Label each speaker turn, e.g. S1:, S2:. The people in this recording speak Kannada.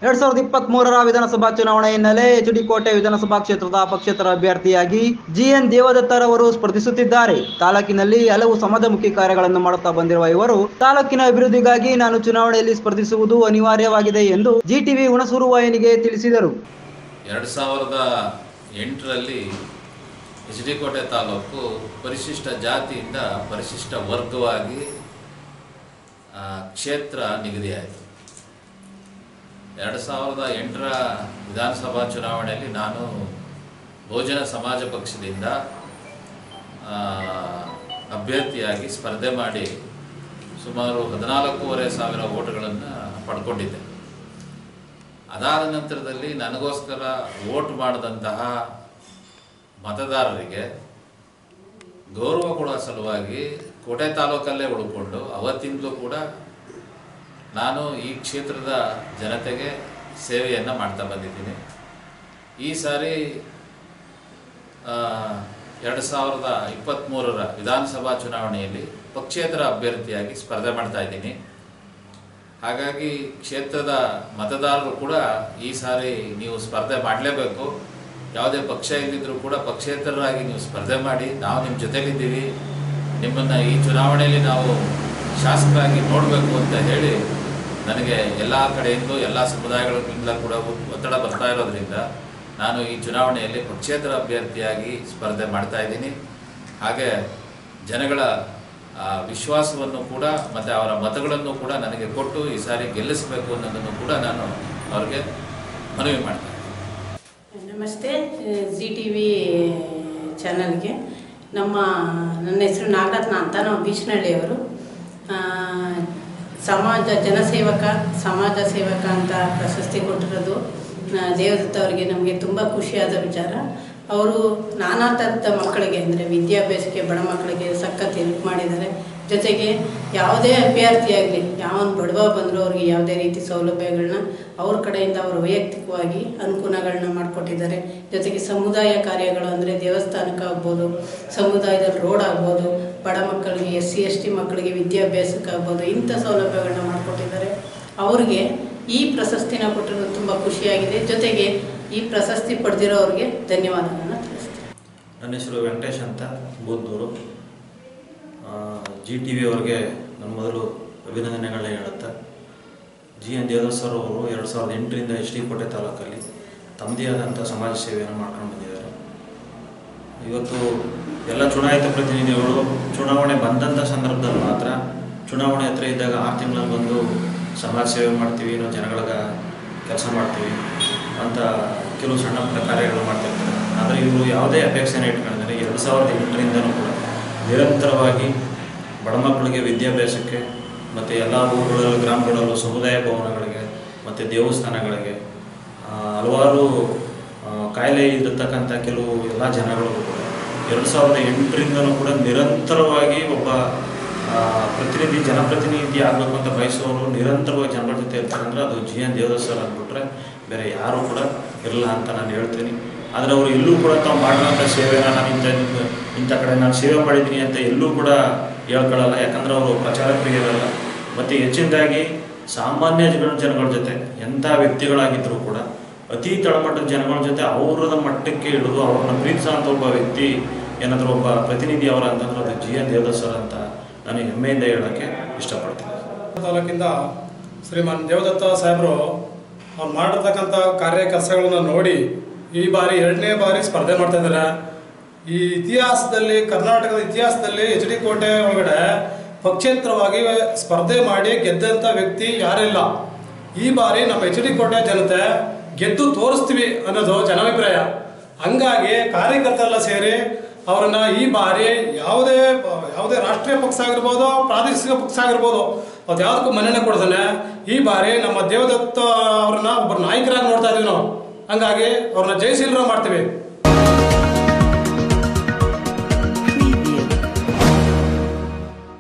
S1: ಎರಡ್ ಸಾವಿರದ ಇಪ್ಪತ್ತ್ ಮೂರರ ವಿಧಾನಸಭಾ ಚುನಾವಣೆ ಹಿನ್ನೆಲೆ ಎಚ್ ಡಿ ಕೋಟೆ ವಿಧಾನಸಭಾ ಕ್ಷೇತ್ರದ ಪಕ್ಷೇತರ ಅಭ್ಯರ್ಥಿಯಾಗಿ ಜಿಎನ್ ದೇವದತ್ತರವರು ಸ್ಪರ್ಧಿಸುತ್ತಿದ್ದಾರೆ ತಾಲೂಕಿನಲ್ಲಿ ಹಲವು ಸಮಾಜಮುಖಿ ಕಾರ್ಯಗಳನ್ನು ಮಾಡುತ್ತಾ ಬಂದಿರುವ ಇವರು ತಾಲೂಕಿನ ಅಭಿವೃದ್ಧಿಗಾಗಿ ನಾನು ಚುನಾವಣೆಯಲ್ಲಿ ಸ್ಪರ್ಧಿಸುವುದು ಅನಿವಾರ್ಯವಾಗಿದೆ ಎಂದು ಜಿಟಿವಿ ಹುಣಸೂರು ವಾಹಿನಿಗೆ ತಿಳಿಸಿದರು
S2: ಎರಡು ಸಾವಿರದ ಎಂಟರಲ್ಲಿ ಎಚ್ ಡಿ ಕೋಟೆ ತಾಲೂಕು ಪರಿಶಿಷ್ಟ ಜಾತಿಯಿಂದ ಪರಿಶಿಷ್ಟ ವರ್ಗವಾಗಿ ಆ, ಕ್ಷೇತ್ರ ನಿಗದಿಯಾಯಿತು ಎರಡು ಸಾವಿರದ ಎಂಟರ ವಿಧಾನಸಭಾ ಚುನಾವಣೆಯಲ್ಲಿ ನಾನು ಬಹುಜನ ಸಮಾಜ ಪಕ್ಷದಿಂದ ಆ, ಅಭ್ಯರ್ಥಿಯಾಗಿ ಸ್ಪರ್ಧೆ ಮಾಡಿ ಸುಮಾರು ಹದಿನಾಲ್ಕೂವರೆ ಸಾವಿರ ಓಟುಗಳನ್ನು ಪಡ್ಕೊಂಡಿದ್ದೆ ಅದಾದ ನಂತರದಲ್ಲಿ ನನಗೋಸ್ಕರ ವೋಟ್ ಮಾಡಿದಂತಹ ಮತದಾರರಿಗೆ ಗೌರವ ಕೊಡುವ ಸಲುವಾಗಿ ಕೋಟೆ ತಾಲೂಕಲ್ಲೇ ಉಳ್ಕೊಂಡು ಅವತ್ತಿಂದಲೂ ಕೂಡ ನಾನು ಈ ಕ್ಷೇತ್ರದ ಜನತೆಗೆ ಸೇವೆಯನ್ನು ಮಾಡ್ತಾ ಬಂದಿದ್ದೀನಿ ಈ ಸಾರಿ ಎರಡು ಸಾವಿರದ ಇಪ್ಪತ್ತ್ಮೂರರ ವಿಧಾನಸಭಾ ಚುನಾವಣೆಯಲ್ಲಿ ಪಕ್ಷೇತರ ಅಭ್ಯರ್ಥಿಯಾಗಿ ಸ್ಪರ್ಧೆ ಮಾಡ್ತಾ ಇದ್ದೀನಿ ಹಾಗಾಗಿ ಕ್ಷೇತ್ರದ ಮತದಾರರು ಕೂಡ ಈ ಸಾರಿ ನೀವು ಸ್ಪರ್ಧೆ ಮಾಡಲೇಬೇಕು ಯಾವುದೇ ಪಕ್ಷ ಇದ್ದಿದ್ರೂ ಕೂಡ ಪಕ್ಷೇತರರಾಗಿ ನೀವು ಸ್ಪರ್ಧೆ ಮಾಡಿ ನಾವು ನಿಮ್ಮ ಜೊತೆಲಿದ್ದೀವಿ ನಿಮ್ಮನ್ನು ಈ ಚುನಾವಣೆಯಲ್ಲಿ ನಾವು ಶಾಸಕರಾಗಿ ನೋಡಬೇಕು ಅಂತ ಹೇಳಿ ನನಗೆ ಎಲ್ಲ ಕಡೆಯಿಂದ ಎಲ್ಲ ಸಮುದಾಯಗಳಿಂದ ಕೂಡ ಒತ್ತಡ ಬರ್ತಾ ಇರೋದ್ರಿಂದ ನಾನು ಈ ಚುನಾವಣೆಯಲ್ಲಿ ಪಕ್ಷೇತರ ಅಭ್ಯರ್ಥಿಯಾಗಿ ಸ್ಪರ್ಧೆ ಮಾಡ್ತಾ ಇದ್ದೀನಿ ಹಾಗೆ ಜನಗಳ ಆ, ವಿಶ್ವಾಸವನ್ನು ಕೂಡ ಮತ್ತು ಅವರ ಮತಗಳನ್ನು ಕೂಡ ನನಗೆ ಕೊಟ್ಟು ಈ ಸಾರಿ ಗೆಲ್ಲಿಸಬೇಕು ಅನ್ನೋದನ್ನು ಕೂಡ ನಾನು ಅವ್ರಿಗೆ ಮನವಿ ಮಾಡ್ತೇನೆ
S3: ನಮಸ್ತೆ ಜಿ ಟಿ ವಿ ಚಾನಲ್ಗೆ ನಮ್ಮ ನನ್ನ ಹೆಸರು ನಾಗರತ್ನ ಅಂತ ನಾವು ಬೀಚನಹಳ್ಳಿಯವರು ಆ, ಸಮಾಜ ಜನಸೇವಕ ಸಮಾಜ ಸೇವಕ ಅಂತ ಪ್ರಶಸ್ತಿ ಕೊಟ್ಟಿರೋದು ಆ, ದೇವದತ್ತ ಅವರಿಗೆ ನಮಗೆ ತುಂಬ ಖುಷಿಯಾದ ವಿಚಾರ ಅವರು ನಾನಾ ಥರದ ಮಕ್ಕಳಿಗೆ ಅಂದರೆ ವಿದ್ಯಾಭ್ಯಾಸಕ್ಕೆ ಬಡ ಮಕ್ಕಳಿಗೆ ಸಖತ್ ಹೆಲ್ಪ್ ಮಾಡಿದ್ದಾರೆ ಜೊತೆಗೆ ಯಾವುದೇ ಅಭ್ಯರ್ಥಿಯಾಗಲಿ ಯಾವನ್ ಬಡವ ಬಂದರೂ ಅವ್ರಿಗೆ ಯಾವುದೇ ರೀತಿ ಸೌಲಭ್ಯಗಳನ್ನ ಅವ್ರ ಕಡೆಯಿಂದ ಅವರು ವೈಯಕ್ತಿಕವಾಗಿ ಅನುಕೂಲಗಳನ್ನ ಮಾಡಿಕೊಟ್ಟಿದ್ದಾರೆ ಜೊತೆಗೆ ಸಮುದಾಯ ಕಾರ್ಯಗಳು ಅಂದರೆ ದೇವಸ್ಥಾನಕ್ಕಾಗ್ಬೋದು ಸಮುದಾಯದಲ್ಲಿ ರೋಡ್ ಆಗ್ಬೋದು ಬಡ ಮಕ್ಕಳಿಗೆ ಎಸ್ ಸಿ ಎಸ್ ಟಿ ಮಕ್ಕಳಿಗೆ ವಿದ್ಯಾಭ್ಯಾಸಕ್ಕಾಗ್ಬೋದು ಇಂಥ ಸೌಲಭ್ಯಗಳನ್ನ ಮಾಡಿಕೊಟ್ಟಿದ್ದಾರೆ ಅವ್ರಿಗೆ ಈ ಪ್ರಶಸ್ತಿನ ಕೊಟ್ಟಿರೋದು ತುಂಬ ಖುಷಿಯಾಗಿದೆ ಜೊತೆಗೆ ಈ ಪ್ರಶಸ್ತಿ ಪಡೆದಿರೋರಿಗೆ ಧನ್ಯವಾದಗಳನ್ನು ತಿಳಿಸ್ತೀನಿ
S4: ನನ್ನ ಹೆಸರು ವೆಂಕಟೇಶ್ ಅಂತ ಬೂದ್ನೂರು ಜಿ ಟಿ ವಿ ಅವ್ರಿಗೆ ನನ್ನ ಮೊದಲು ಅಭಿನಂದನೆಗಳನ್ನ ಹೇಳುತ್ತಾ ಜಿ ಎನ್ ದೇವದಾಸ್ ಸರ್ ಅವರು ಎರಡು ಸಾವಿರದ ಎಂಟರಿಂದ ಎಚ್ ಡಿ ಕೋಟೆ ತಾಲೂಕಲ್ಲಿ ತಮ್ಮದೇ ಆದಂಥ ಸಮಾಜ ಸೇವೆಯನ್ನು ಮಾಡ್ಕೊಂಡು ಬಂದಿದ್ದಾರೆ ಇವತ್ತು ಎಲ್ಲ ಚುನಾಯಿತ ಪ್ರತಿನಿಧಿಗಳು ಚುನಾವಣೆ ಬಂದಂಥ ಸಂದರ್ಭದಲ್ಲಿ ಮಾತ್ರ ಚುನಾವಣೆ ಹತ್ರ ಇದ್ದಾಗ ಆರು ತಿಂಗಳಲ್ಲಿ ಬಂದು ಸಮಾಜ ಸೇವೆ ಮಾಡ್ತೀವಿ ನಾವು ಜನಗಳಿಗೆ ಕೆಲಸ ಮಾಡ್ತೀವಿ ಅಂತ ಕೆಲವು ಸಣ್ಣ ಪುಟ್ಟ ಕಾರ್ಯಗಳು ಮಾಡ್ತಿರ್ತಾರೆ ಆದರೆ ಇವರು ಯಾವುದೇ ಅಪೇಕ್ಷೆನ ಇಟ್ಕೊಂಡಿದ್ದಾರೆ ಎರಡು ಸಾವಿರದ ಎಂಟರಿಂದನೂ ಕೂಡ ನಿರಂತರವಾಗಿ ಬಡ ಮಕ್ಕಳಿಗೆ ವಿದ್ಯಾಭ್ಯಾಸಕ್ಕೆ ಮತ್ತು ಎಲ್ಲ ಊರುಗಳಲ್ಲೂ ಗ್ರಾಮಗಳಲ್ಲೂ ಸಮುದಾಯ ಭವನಗಳಿಗೆ ಮತ್ತು ದೇವಸ್ಥಾನಗಳಿಗೆ ಆ, ಹಲವಾರು ಆ, ಕಾಯಿಲೆ ಇರತಕ್ಕಂಥ ಕೆಲವು ಎಲ್ಲ ಜನಗಳಿಗೂ ಕೂಡ ಎರಡು ಸಾವಿರದ ಎಂಟರಿಂದನೂ ಕೂಡ ನಿರಂತರವಾಗಿ ಒಬ್ಬ ಆ, ಪ್ರತಿನಿಧಿ ಜನಪ್ರತಿನಿಧಿ ಆಗಬೇಕು ಅಂತ ಬಯಸೋರು ನಿರಂತರವಾಗಿ ಜನಗಳ ಜೊತೆ ಇರ್ತಾರೆ ಅಂದರೆ ಅದು ಜಿ ಎನ್ ದೇವದಾಸ್ ಸರ್ ಅಂದ್ಬಿಟ್ರೆ ಬೇರೆ ಯಾರೂ ಕೂಡ ಇರಲ್ಲ ಅಂತ ನಾನು ಹೇಳ್ತೀನಿ ಆದರೆ ಅವರು ಎಲ್ಲೂ ಕೂಡ ತಾವು ಮಾಡಿರೋಂಥ ಸೇವೆನ ನಾನು ಇಂಥ ಇಂಥ ಕಡೆ ನಾನು ಸೇವೆ ಮಾಡಿದ್ದೀನಿ ಅಂತ ಎಲ್ಲೂ ಕೂಡ ಹೇಳ್ಕೊಳ್ಳಲ್ಲ ಯಾಕಂದ್ರೆ ಅವರು ಪ್ರಚಾರಕ್ರಿಯರಲ್ಲ ಮತ್ತು ಹೆಚ್ಚಿನದಾಗಿ ಸಾಮಾನ್ಯ ಜನ ಜನಗಳ ಜೊತೆ ಎಂಥ ವ್ಯಕ್ತಿಗಳಾಗಿದ್ದರೂ ಕೂಡ ಅತಿ ತಳಮಟ್ಟದ ಜನಗಳ ಜೊತೆ ಅವರದ ಮಟ್ಟಕ್ಕೆ ಇಳಿದು ಅವ್ರನ್ನ ಪ್ರೀತಿಸೋಂಥ ಒಬ್ಬ ವ್ಯಕ್ತಿ ಏನಾದರೂ ಒಬ್ಬ ಪ್ರತಿನಿಧಿ ಅವರ ಅಂತಂದ್ರೆ ಅದು ಜಿ ಎನ್ ದೇವದಾಸ್ ಸರ್ ಅಂತ ನಾನು ಹೆಮ್ಮೆಯಿಂದ ಹೇಳೋಕ್ಕೆ ಇಷ್ಟಪಡ್ತೀನಿ
S5: ತಾಲೂಕಿಂದ ಶ್ರೀಮಾನ್ ದೇವದತ್ತ ಸಾಹೇಬರು ಅವ್ರು ಮಾಡಿರ್ತಕ್ಕಂಥ ಕಾರ್ಯ ಕೆಲಸಗಳನ್ನ ನೋಡಿ ಈ ಬಾರಿ ಎರಡನೇ ಬಾರಿ ಸ್ಪರ್ಧೆ ಮಾಡ್ತಾ ಇದ್ದಾರೆ ಈ ಇತಿಹಾಸದಲ್ಲಿ ಕರ್ನಾಟಕದ ಇತಿಹಾಸದಲ್ಲಿ ಎಚ್ ಡಿ ಕೋಟೆ ಒಳಗಡೆ ಪಕ್ಷೇತರವಾಗಿ ಸ್ಪರ್ಧೆ ಮಾಡಿ ಗೆದ್ದಂಥ ವ್ಯಕ್ತಿ ಯಾರಿಲ್ಲ ಈ ಬಾರಿ ನಮ್ಮ ಎಚ್ ಡಿ ಕೋಟೆ ಜನತೆ ಗೆದ್ದು ತೋರಿಸ್ತೀವಿ ಅನ್ನೋದು ಜನಾಭಿಪ್ರಾಯ ಹಂಗಾಗಿ ಕಾರ್ಯಕರ್ತರೆಲ್ಲ ಸೇರಿ ಅವರನ್ನ ಈ ಬಾರಿ ಯಾವುದೇ ಯಾವುದೇ ರಾಷ್ಟ್ರೀಯ ಪಕ್ಷ ಆಗಿರ್ಬೋದು ಪ್ರಾದೇಶಿಕ ಪಕ್ಷ ಆಗಿರ್ಬೋದು ಅದು ಯಾವುದಕ್ಕೂ ಮನ್ನಣೆ ಕೊಡ್ತಾನೆ ಈ ಬಾರಿ ನಮ್ಮ ದೇವದತ್ತ ಅವ್ರನ್ನ ಒಬ್ಬರು ನಾಯಕರಾಗಿ ನೋಡ್ತಾ ಇದೀವಿ ನಾವು ಹಂಗಾಗಿ ಅವ್ರನ್ನ ಜಯಶೀಲರ ಮಾಡ್ತೀವಿ